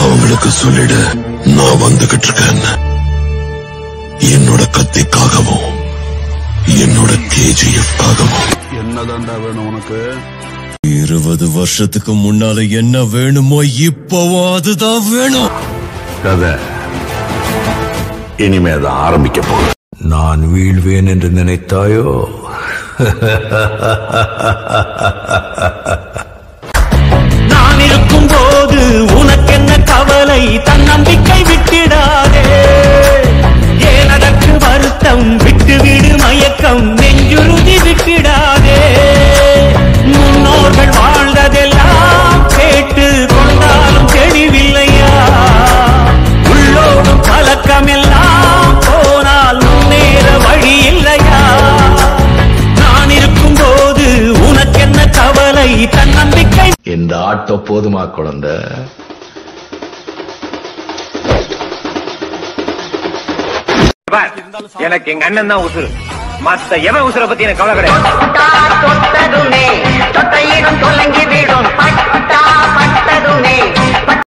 அவங்களுக்கு சொல்லிடு நான் வந்துகிட்டு இருக்கேன் என்னோட கத்திக்காகவும் என்னோட கேஜிஎஃப் காகவும் என்னதான்டா வேணும் உனக்கு இருபது வருஷத்துக்கு முன்னால என்ன வேணுமோ இப்பவும் அதுதான் வேணும் கதை இனிமேதான் ஆரம்பிக்க போகுது நான் வீழ்வேன் என்று நினைத்தாயோ நான் இருக்கும் போது உனக்கென்ன கவலை தன்னம்பிக்கை விட்டிடாதே ஏன் அதற்கு வருத்தம் விட்டு விடு மயக்கம் நெஞ்சுறுதி விட்டிடாதே முன்னோர்கள் வாழ்ந்ததெல்லாம் கேட்டு கொண்டாலும் தெளிவில்லையா உள்ளோடும் கலக்கமெல்லாம் போனால் முன்னேற வழி இல்லையா நான் இருக்கும் போது உனக்கென்ன கவலை தன்னம்பிக்கை இந்த ஆட்டோ போதுமா குழந்தை எனக்கு எங்க அண்ணன் தான் உசுறு மத்த எவன் உசுரை பத்தி எனக்கு கவலை கிடையாது